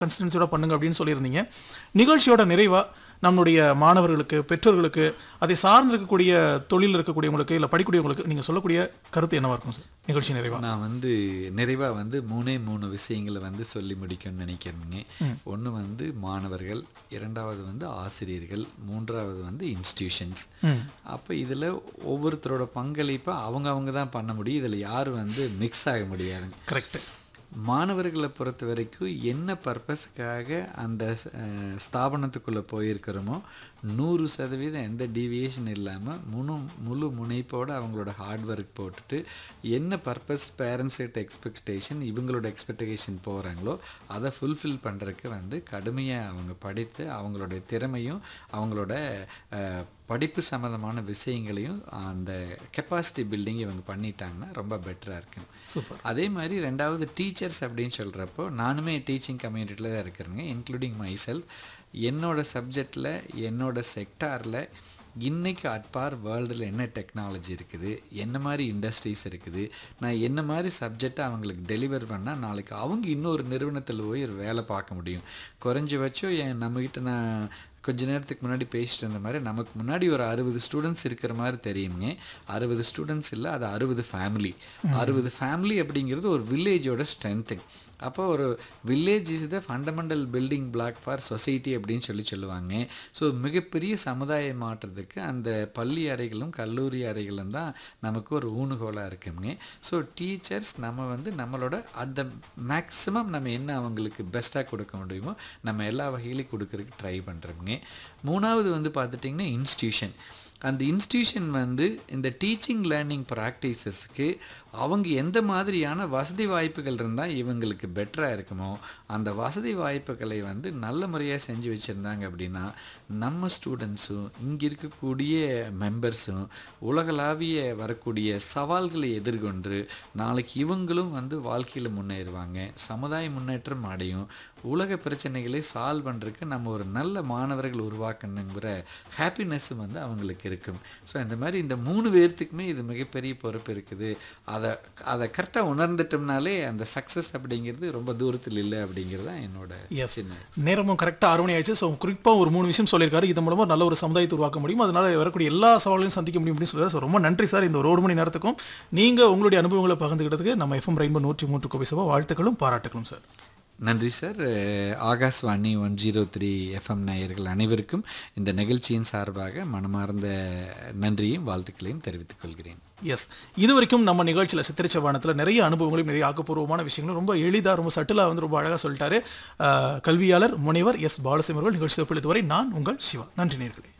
கன்சிஸ்டன்சியோட பண்ணுங்க அப்படின்னு சொல்லியிருந்தீங்க நிகழ்ச்சியோட நிறைவா நம்மளுடைய மாணவர்களுக்கு பெற்றோர்களுக்கு அதை சார்ந்து இருக்கக்கூடிய தொழில் இருக்கக்கூடியவங்களுக்கு இல்லை படிக்கக்கூடியவங்களுக்கு நீங்கள் சொல்லக்கூடிய கருத்து என்னவா இருக்கும் சார் நிகழ்ச்சி நிறைவா நான் வந்து நிறைவாக வந்து மூணே மூணு விஷயங்களை வந்து சொல்லி முடிக்கணும்னு நினைக்கிறேங்க ஒன்று வந்து மாணவர்கள் இரண்டாவது வந்து ஆசிரியர்கள் மூன்றாவது வந்து இன்ஸ்டிடியூஷன்ஸ் அப்போ இதில் ஒவ்வொருத்தரோட பங்களிப்பை அவங்க அவங்க தான் பண்ண முடியும் இதில் யாரும் வந்து மிக்ஸ் ஆக முடியாதுங்க கரெக்ட் மாணவர்களை பொறுத்த வரைக்கும் என்ன பர்பஸ்க்காக அந்த அஹ், ஸ்தாபனத்துக்குள்ளே போயிருக்கிறோமோ நூறு சதவீதம் எந்த டீவியேஷன் இல்லாமல் முழு முழு முனைப்போடு அவங்களோட ஹார்ட் ஒர்க் போட்டுட்டு என்ன பர்பஸ் பேரண்ட்ஸிட்ட எக்ஸ்பெக்டேஷன் இவங்களோட எக்ஸ்பெக்டேஷன் போகிறாங்களோ அதை ஃபுல்ஃபில் பண்ணுறதுக்கு வந்து கடுமையாக அவங்க படித்து அவங்களுடைய திறமையும் அவங்களோட அஹ், படிப்பு சம்மந்தமான விஷயங்களையும் அந்த கெப்பாசிட்டி பில்டிங் இவங்க பண்ணிட்டாங்கன்னா ரொம்ப பெட்டராக இருக்கும் சூப்பர் அதே மாதிரி ரெண்டாவது டீச்சர்ஸ் அப்படின்னு சொல்கிறப்போ நானுமே டீச்சிங் கம்யூனிட்டியில் தான் இருக்கிறேங்க இன்க்ளூடிங் மை செல்ஃப் என்னோட சப்ஜெக்டில் என்னோட செக்டாரில் இன்னைக்கு அட்பார் வேர்ல்டில் என்ன டெக்னாலஜி இருக்குது என்ன மாதிரி இண்டஸ்ட்ரீஸ் இருக்குது நான் என்ன மாதிரி சப்ஜெக்டை அவங்களுக்கு டெலிவர் பண்ணால் நாளைக்கு அவங்க இன்னொரு நிறுவனத்தில் போய் ஒரு வேலை பார்க்க முடியும் குறைஞ்சபட்சம் என் நம்மக்கிட்ட நான் கொஞ்ச நேரத்துக்கு முன்னாடி பேசிட்டு இருந்த மாதிரி நமக்கு முன்னாடி ஒரு அறுபது ஸ்டூடெண்ட்ஸ் இருக்கிற மாதிரி தெரியுங்க அறுபது ஸ்டூடெண்ட்ஸ் இல்லை அது அறுபது ஃபேமிலி அறுபது ஃபேமிலி அப்படிங்கிறது ஒரு வில்லேஜோட ஸ்ட்ரென்த்திங் அப்போ ஒரு village is the fundamental building block for society அப்படின்னு சொல்லி சொல்லுவாங்க ஸோ மிகப்பெரிய சமுதாய மாற்றத்துக்கு அந்த பள்ளி அறைகளும் கல்லூரி அறைகளும் தான் நமக்கு ஒரு ஊணுகோலாக இருக்குங்க ஸோ டீச்சர்ஸ் நம்ம வந்து நம்மளோட அட் த மேக்ஸிமம் நம்ம என்ன அவங்களுக்கு பெஸ்ட்டாக கொடுக்க முடியுமோ நம்ம எல்லா வகையிலையும் கொடுக்கறதுக்கு ட்ரை பண்ணுறோங்க மூணாவது வந்து பார்த்துட்டிங்கன்னா இன்ஸ்டியூஷன் அந்த இன்ஸ்டியூஷன் வந்து இந்த டீச்சிங் லேர்னிங் ப்ராக்டிசஸ்க்கு அவங்க எந்த மாதிரியான வசதி வாய்ப்புகள் இருந்தால் இவங்களுக்கு பெட்டராக இருக்குமோ அந்த வசதி வாய்ப்புகளை வந்து நல்ல முறையாக செஞ்சு வச்சுருந்தாங்க அப்படின்னா நம்ம ஸ்டூடெண்ட்ஸும் இங்கே இருக்கக்கூடிய மெம்பர்ஸும் உலகளாவிய வரக்கூடிய சவால்களை எதிர்கொண்டு நாளைக்கு இவங்களும் வந்து வாழ்க்கையில் முன்னேறுவாங்க சமுதாய முன்னேற்றம் அடையும் உலக பிரச்சனைகளை சால்வ் பண்ணுறதுக்கு நம்ம ஒரு நல்ல மாணவர்கள் உருவாக்கணுங்கிற ஹாப்பினஸ்ஸும் வந்து அவங்களுக்கு இருக்கும் ஸோ இந்த மாதிரி இந்த மூணு பேர்த்துக்குமே இது மிகப்பெரிய பொறுப்பு இருக்குது அதை அதை கரெக்டாக உணர்ந்துட்டோம்னாலே அந்த சக்ஸஸ் அப்படிங்கிறது ரொம்ப தூரத்தில் இல்லை அப்படிங்கிறது தான் என்னோட எஸ் சின்ன நேரமும் கரெக்டாக அறுமணி ஆயிடுச்சு ஸோ குறிப்பாக ஒரு மூணு விஷயம் சொல்லியிருக்காரு இது மூலமாக நல்ல ஒரு சமுதாயத்தை உருவாக்க முடியும் அதனால வரக்கூடிய எல்லா சவால்களையும் சந்திக்க முடியும் அப்படின்னு சொல்லுவார் ஸோ ரொம்ப நன்றி சார் இந்த ஒரு ஒரு மணி நேரத்துக்கும் நீங்கள் உங்களுடைய அனுபவங்களை பகிர்ந்துக்கிட்டதுக்கு நம்ம எஃப்எம் ரெயின்போ நூற்றி மூன்று கோபி சபா வாழ்த்துக்களும் பாராட்டுகளும் சார் நன்றி சார் அஹ், Akashvani one zero three FM நேயர்கள் அனைவருக்கும் இந்த நிகழ்ச்சியின் சார்பாக மனமார்ந்த நன்றியும் வாழ்த்துக்களையும் தெரிவித்துக் கொள்கிறேன் எஸ் இது வரைக்கும் நம்ம நிகழ்ச்சியில் சித்திரிச்ச வானத்தில் நிறைய அனுபவங்களையும் நிறைய ஆக்கப்பூர்வமான விஷயங்களும் ரொம்ப எளிதாக ரொம்ப சட்டிலாக வந்து ரொம்ப அழகாக சொல்லிட்டாரு அஹ், கல்வியாளர் முனைவர் எஸ் பாலசிங் அவர்கள் நிகழ்ச்சி இதுவரை நான் உங்கள் சிவா நன்றி நேர்களே